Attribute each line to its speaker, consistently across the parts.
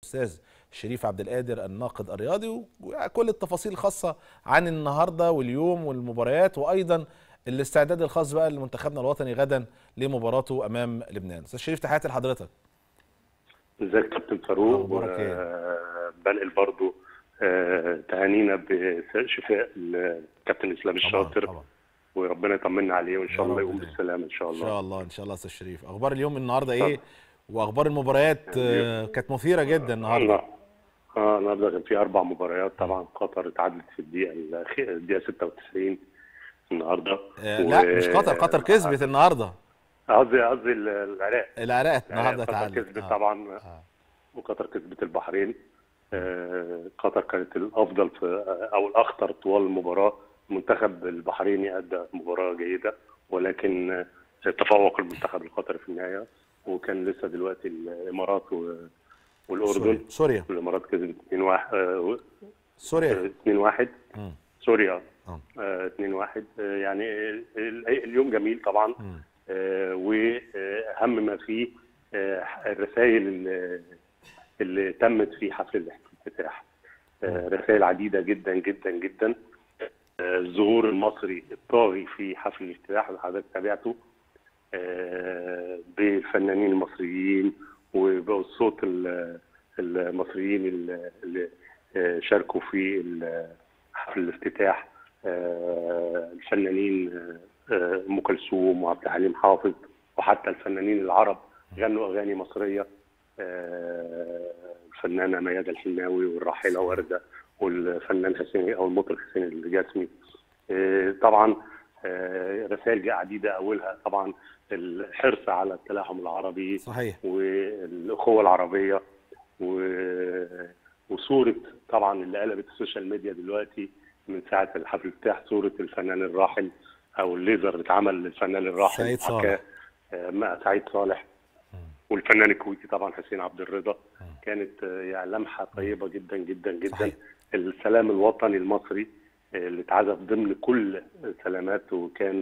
Speaker 1: الاستاذ شريف عبد القادر الناقد الرياضي وكل التفاصيل الخاصه عن النهارده واليوم والمباريات وايضا الاستعداد الخاص بقى لمنتخبنا الوطني غدا لمباراته امام لبنان استاذ شريف تحياتي لحضرتك
Speaker 2: ازيك يا كابتن فاروق
Speaker 1: أخبارك إيه؟
Speaker 2: آه، بنقل برضو آه، تهانينا بشفاء الكابتن اسلام
Speaker 1: طبعا
Speaker 2: الشاطر
Speaker 1: طبعا
Speaker 2: وربنا يطمنا عليه وان
Speaker 1: يا
Speaker 2: شاء الله
Speaker 1: رب
Speaker 2: يقوم
Speaker 1: دايما.
Speaker 2: بالسلامه ان شاء
Speaker 1: ان
Speaker 2: الله
Speaker 1: شاء الله ان شاء الله استاذ شريف اخبار اليوم النهارده ايه واخبار المباريات آه، كانت مثيره جدا النهارده
Speaker 2: اه آه، النهارده كان في اربع مباريات طبعا قطر اتعادلت في الدقيقه الأخي- الدقيقه 96 النهارده
Speaker 1: آه، لا مش قطر قطر كسبت النهارده
Speaker 2: قصدي قصدي العراق
Speaker 1: العراق النهارده
Speaker 2: قطر
Speaker 1: تعادلت
Speaker 2: كسبت
Speaker 1: آه.
Speaker 2: طبعا
Speaker 1: آه.
Speaker 2: وقطر كسبت البحرين آه، قطر كانت الافضل في او الاخطر طوال المباراه المنتخب البحريني ادى مباراه جيده ولكن آه، تفوق المنتخب القطري في النهايه وكان لسه دلوقتي الامارات و- والاردن
Speaker 1: سوريا سوريا
Speaker 2: الامارات كسبت 2 1
Speaker 1: سوريا
Speaker 2: 2 1
Speaker 1: مم.
Speaker 2: سوريا
Speaker 1: آه.
Speaker 2: 2 1 يعني ال- اليوم جميل طبعا
Speaker 1: مم.
Speaker 2: آه، واهم ما فيه آه، الرسائل اللي, اللي تمت في حفل الافتتاح آه، رسائل عديده جدا جدا جدا آه، الظهور المصري الطاغي في حفل الافتتاح اللي حضرتك تابعته آه، بالفنانين المصريين وبالصوت ال- المصريين اللي- اللي آه، شاركوا في ال- حفل الافتتاح آه، الفنانين آه، آه، ام كلثوم وعبد الحليم حافظ وحتى الفنانين العرب غنوا اغاني مصريه آه، الفنانه ميادة الحناوي والراحله ورده والفنان حسين او المطرب حسين الجسمي آه، طبعا آه، رسائل عديده اولها طبعا الحرص على التلاحم العربي
Speaker 1: صحيح
Speaker 2: والاخوه العربيه و... وصوره طبعا اللي قلبت السوشيال ميديا دلوقتي من ساعه الحفل الافتتاح صوره الفنان الراحل او الليزر اللي اتعمل للفنان الراحل
Speaker 1: سعيد صالح.
Speaker 2: حكاه، آه، مع سعيد صالح والفنان الكويتي طبعا حسين عبد الرضا كانت آه، يعني لمحه طيبه جدا جدا جدا
Speaker 1: صحيح.
Speaker 2: السلام الوطني المصري آه، اللي اتعزف ضمن كل سلامات وكان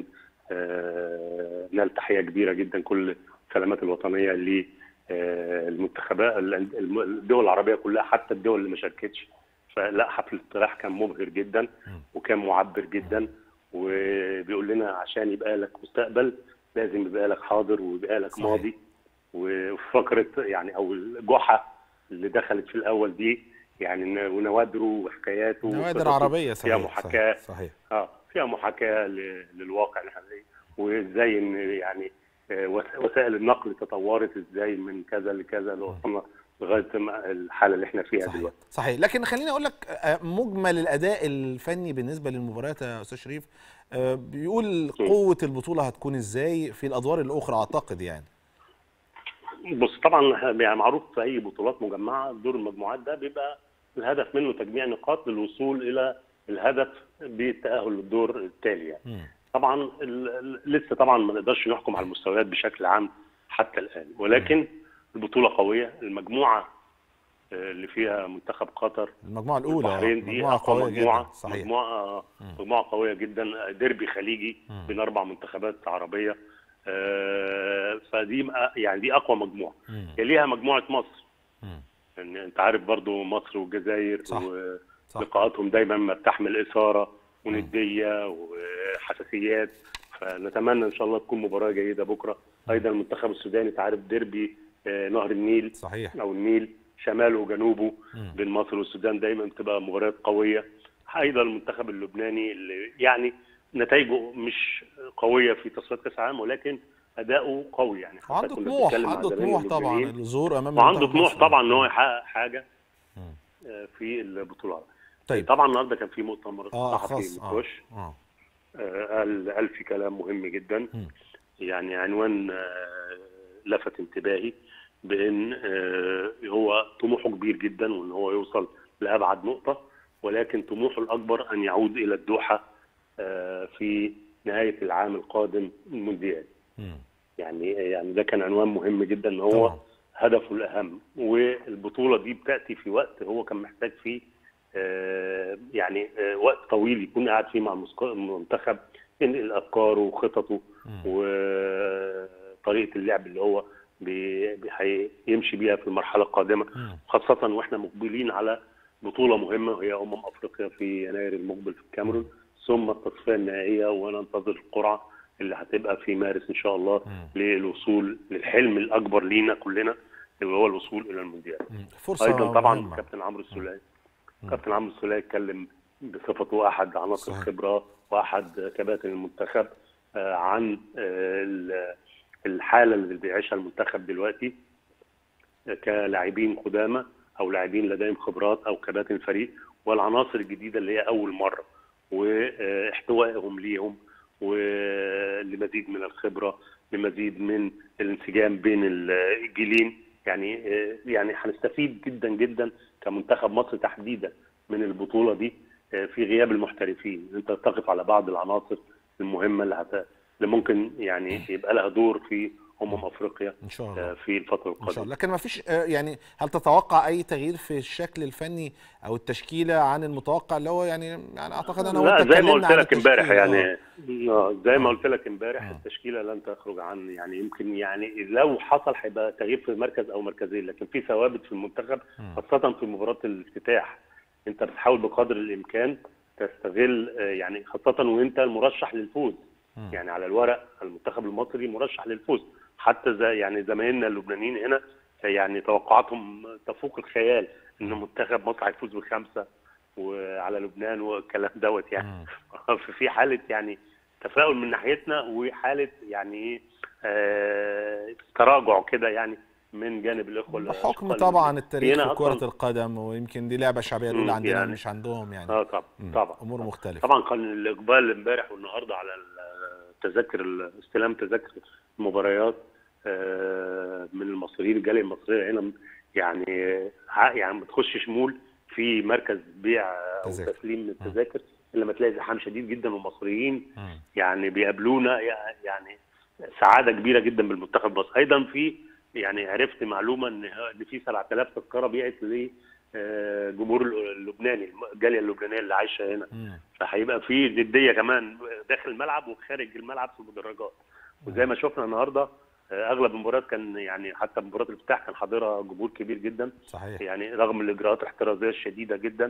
Speaker 2: آه، نال تحيه كبيره جدا كل السلامات الوطنيه للمنتخبات الدول العربيه كلها حتى الدول اللي ما شاركتش فلا حفل الافتتاح كان مبهر جدا وكان معبر جدا وبيقول لنا عشان يبقى لك مستقبل لازم يبقى لك حاضر ويبقى لك
Speaker 1: صحيح.
Speaker 2: ماضي وفقره يعني او الجحا اللي دخلت في الاول دي يعني ن- ونوادره وحكاياته
Speaker 1: نوادر
Speaker 2: وقصصه
Speaker 1: عربيه
Speaker 2: فيها
Speaker 1: صحيح
Speaker 2: محاكاه
Speaker 1: صحيح, صحيح.
Speaker 2: اه فيها محاكاه ل- للواقع الحقيقي وازاي ان يعني آه، وس- وسائل النقل تطورت ازاي من كذا لكذا لوصلنا لغايه ما الحاله اللي احنا فيها
Speaker 1: صحيح
Speaker 2: دلوقتي
Speaker 1: صحيح لكن خليني اقول لك آه، مجمل الاداء الفني بالنسبه للمباريات يا استاذ شريف آه، بيقول قوه البطوله هتكون ازاي في الادوار الاخرى اعتقد يعني
Speaker 2: بص طبعا يعني معروف في اي بطولات مجمعه دور المجموعات ده بيبقى الهدف منه تجميع نقاط للوصول الى الهدف بالتاهل للدور التالي يعني.
Speaker 1: مم.
Speaker 2: طبعا ال- ال- لسه طبعا ما نقدرش نحكم على المستويات بشكل عام حتى الان ولكن البطوله قويه المجموعه آه، اللي فيها منتخب قطر
Speaker 1: المجموعه الاولى
Speaker 2: البحرين دي
Speaker 1: مجموعه
Speaker 2: اقوى
Speaker 1: قويه
Speaker 2: مجموعه
Speaker 1: جدا صحيح
Speaker 2: مجموعه مجموعه قويه جدا ديربي خليجي
Speaker 1: مم.
Speaker 2: بين اربع منتخبات عربيه آه، فدي م- يعني دي اقوى مجموعه
Speaker 1: مم.
Speaker 2: يليها مجموعه مصر
Speaker 1: مم.
Speaker 2: يعني انت عارف برضو مصر والجزائر
Speaker 1: صح. صح.
Speaker 2: ولقاءاتهم دايما ما بتحمل اثاره ونديه وحساسيات فنتمنى ان شاء الله تكون مباراه جيده بكره ايضا المنتخب السوداني انت عارف ديربي آه، نهر النيل
Speaker 1: صحيح
Speaker 2: او النيل شماله وجنوبه
Speaker 1: مم.
Speaker 2: بين مصر والسودان دايما بتبقى مباريات قويه ايضا المنتخب اللبناني اللي يعني نتائجه مش قويه في تصفيات كاس العالم ولكن اداؤه قوي يعني حتى
Speaker 1: وعنده
Speaker 2: كنا
Speaker 1: طموح
Speaker 2: بنتكلم مع
Speaker 1: عنده
Speaker 2: زمايلنا
Speaker 1: طموح طبعا
Speaker 2: اللبنانيين.
Speaker 1: الظهور امام
Speaker 2: وعنده
Speaker 1: منتخب
Speaker 2: طموح
Speaker 1: مصر.
Speaker 2: طبعا ان هو يحقق حاجه
Speaker 1: مم.
Speaker 2: آه، في البطولات
Speaker 1: طيب
Speaker 2: طبعا النهارده كان في مؤتمر
Speaker 1: اه
Speaker 2: صحفي
Speaker 1: خاص اه
Speaker 2: مكوش
Speaker 1: اه
Speaker 2: آه، قال قال في كلام مهم جدا
Speaker 1: مم.
Speaker 2: يعني عنوان آه، لفت انتباهي بان آه، هو طموحه كبير جدا وان هو يوصل لابعد نقطه ولكن طموحه الاكبر ان يعود الى الدوحه آه، في نهايه العام القادم المونديال
Speaker 1: مم.
Speaker 2: يعني يعني ده كان عنوان مهم جدا ان هو
Speaker 1: طبعا
Speaker 2: هدفه الاهم والبطوله دي بتاتي في وقت هو كان محتاج فيه آه، يعني آه، وقت طويل يكون قاعد فيه مع المسك- المنتخب ينقل افكاره وخططه
Speaker 1: مم.
Speaker 2: وطريقه اللعب اللي هو بي- بي- هيمشي بيها في المرحله القادمه
Speaker 1: مم.
Speaker 2: خاصه واحنا مقبلين على بطوله مهمه وهي امم افريقيا في يناير المقبل في الكاميرون ثم التصفيه النهائيه وننتظر القرعه اللي هتبقى في مارس ان شاء الله
Speaker 1: مم.
Speaker 2: للوصول للحلم الاكبر لينا كلنا اللي هو الوصول الى المونديال.
Speaker 1: مم. فرصه
Speaker 2: ايضا طبعا
Speaker 1: مهمة.
Speaker 2: كابتن عمرو السوليه كابتن عمرو السوليه اتكلم بصفته احد عناصر
Speaker 1: صحيح.
Speaker 2: الخبره واحد كباتن المنتخب آه، عن آه، ال- الحاله اللي بيعيشها المنتخب دلوقتي آه، كلاعبين قدامى او لاعبين لديهم خبرات او كباتن الفريق والعناصر الجديده اللي هي اول مره واحتوائهم ليهم ولمزيد من الخبره لمزيد من الانسجام بين الجيلين يعني يعني هنستفيد جدا جدا كمنتخب مصر تحديدا من البطوله دي في غياب المحترفين انت تقف على بعض العناصر المهمه اللي هت... اللي ممكن يعني يبقى لها دور في امم افريقيا
Speaker 1: ان شاء الله
Speaker 2: في الفتره
Speaker 1: ان شاء
Speaker 2: القادمه
Speaker 1: الله لكن ما فيش آه، يعني هل تتوقع اي تغيير في الشكل الفني او التشكيله عن المتوقع اللي هو يعني يعني اعتقد انا
Speaker 2: لا
Speaker 1: وانت
Speaker 2: زي ما
Speaker 1: اتكلمنا
Speaker 2: قلت
Speaker 1: عن
Speaker 2: لك امبارح
Speaker 1: التشكيلة.
Speaker 2: يعني آه، زي ما قلت لك امبارح
Speaker 1: آه.
Speaker 2: التشكيله لن تخرج عن يعني يمكن يعني لو حصل هيبقى تغيير في مركز او مركزين لكن في ثوابت في المنتخب
Speaker 1: مم.
Speaker 2: خاصه في مباراه الافتتاح انت بتحاول بقدر الامكان تستغل آه، يعني خاصه وانت المرشح للفوز
Speaker 1: مم.
Speaker 2: يعني على الورق المنتخب المصري مرشح للفوز حتى زي يعني زمايلنا اللبنانيين هنا يعني توقعاتهم تفوق الخيال ان منتخب مصر هيفوز بخمسه وعلى لبنان والكلام دوت يعني
Speaker 1: مم.
Speaker 2: في حاله يعني تفاؤل من ناحيتنا وحاله يعني ايه آه تراجع كده يعني من جانب الاخوه
Speaker 1: بحكم
Speaker 2: الأشقاء
Speaker 1: طبعا
Speaker 2: اللي-
Speaker 1: التاريخ
Speaker 2: هنا
Speaker 1: في كرة
Speaker 2: أصلاً-
Speaker 1: القدم ويمكن دي لعبة شعبية الأولى
Speaker 2: مم،
Speaker 1: عندنا
Speaker 2: يعني.
Speaker 1: مش عندهم يعني
Speaker 2: اه طبعا
Speaker 1: مم.
Speaker 2: طبعا
Speaker 1: أمور مختلفة
Speaker 2: طبعا كان الاقبال امبارح والنهارده على التذاكر استلام تذاكر المباريات آه، من المصريين الجاليه المصريه هنا يعني ع- يعني ما تخشش مول في مركز بيع او
Speaker 1: تذاكر.
Speaker 2: تسليم التذاكر الا لما تلاقي زحام شديد جدا والمصريين
Speaker 1: مم.
Speaker 2: يعني بيقابلونا يع- يعني سعاده كبيره جدا بالمنتخب المصري ايضا في يعني عرفت معلومه ان ان في 7000 تذكره بيعت لجمهور اللبناني الجاليه اللبنانيه اللي عايشه هنا
Speaker 1: مم.
Speaker 2: فهيبقى في جديه كمان داخل الملعب وخارج الملعب في المدرجات وزي ما شفنا النهارده آه، اغلب المباريات كان يعني حتى مباراه الافتتاح كان حاضرها جمهور كبير جدا
Speaker 1: صحيح
Speaker 2: يعني رغم الاجراءات الاحترازيه الشديده جدا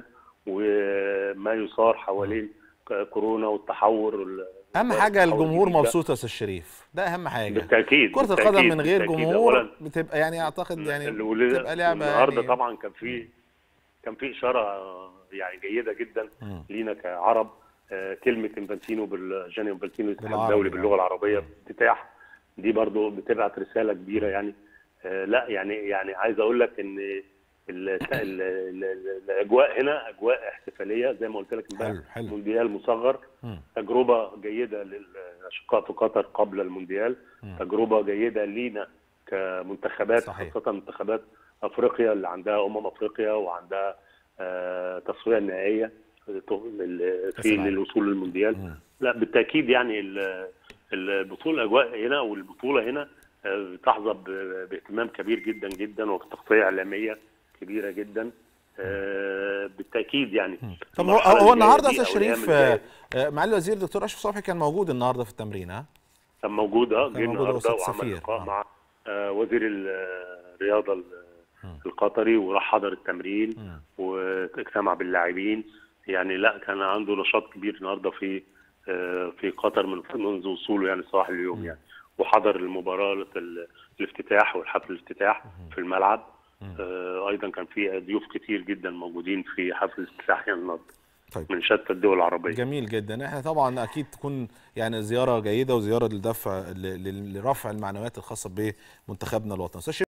Speaker 2: وما يصار حوالين ك- كورونا والتحور وال-
Speaker 1: أهم حاجة
Speaker 2: التحور
Speaker 1: الجمهور
Speaker 2: الجديد ده.
Speaker 1: مبسوط يا أستاذ شريف ده أهم حاجة
Speaker 2: بالتاكيد
Speaker 1: كرة
Speaker 2: بالتأكيد،
Speaker 1: القدم من غير
Speaker 2: بالتأكيد.
Speaker 1: جمهور
Speaker 2: أولاً
Speaker 1: بتبقى يعني أعتقد يعني
Speaker 2: الولاد-
Speaker 1: بتبقى لعبة
Speaker 2: النهارده
Speaker 1: يعني
Speaker 2: طبعا كان في كان في اشاره يعني جيده جدا
Speaker 1: مم.
Speaker 2: لينا كعرب آه، كلمه انفانتينو بالجاني انفانتينو الاتحاد
Speaker 1: بالعربي
Speaker 2: الدولي
Speaker 1: يعني.
Speaker 2: باللغه العربيه
Speaker 1: مم.
Speaker 2: افتتاح دي برضو بتبعت رساله كبيره يعني آه، لا يعني يعني عايز اقول لك ان ال- ال- ال- ال- الاجواء هنا اجواء احتفاليه زي ما قلت لك امبارح
Speaker 1: حلو حلو
Speaker 2: مونديال مصغر
Speaker 1: مم.
Speaker 2: تجربه جيده للاشقاء في قطر قبل المونديال
Speaker 1: مم.
Speaker 2: تجربه جيده لينا كمنتخبات
Speaker 1: صحيح.
Speaker 2: خاصه منتخبات افريقيا اللي عندها امم افريقيا وعندها آه، تصفيه نهائيه لل-
Speaker 1: كأس
Speaker 2: في
Speaker 1: العالم.
Speaker 2: للوصول للمونديال
Speaker 1: مم.
Speaker 2: لا بالتاكيد يعني ال- البطوله الاجواء هنا والبطوله هنا آه، بتحظى ب- باهتمام كبير جدا جدا وتغطيه اعلاميه كبيره جدا آه، بالتاكيد يعني
Speaker 1: طب هو
Speaker 2: المرحلة
Speaker 1: هو
Speaker 2: اللي
Speaker 1: النهارده يا
Speaker 2: جاية
Speaker 1: استاذ
Speaker 2: دي أو
Speaker 1: شريف
Speaker 2: الأيام
Speaker 1: آه،
Speaker 2: اللي
Speaker 1: آه، معالي الوزير الدكتور اشرف صبحي كان موجود النهارده في التمرين ها
Speaker 2: كان موجود اه
Speaker 1: كان
Speaker 2: جه
Speaker 1: موجود
Speaker 2: النهارده
Speaker 1: وسط
Speaker 2: وعمل
Speaker 1: سفير.
Speaker 2: لقاء
Speaker 1: آه.
Speaker 2: مع آه، وزير الرياضه ال- القطري وراح حضر التمرين
Speaker 1: مم.
Speaker 2: واجتمع باللاعبين يعني لا كان عنده نشاط كبير النهارده في آه، في قطر من منذ وصوله يعني صباح اليوم يعني وحضر المباراه ال- الافتتاح والحفل الافتتاح في الملعب آه، ايضا كان في ضيوف كتير جدا موجودين في حفل الافتتاح يعني النهارده
Speaker 1: طيب
Speaker 2: من شتى الدول العربيه
Speaker 1: جميل جدا احنا طبعا اكيد تكون يعني زياره جيده وزياره لدفع ل- ل- لرفع المعنويات الخاصه بمنتخبنا الوطني أستاذ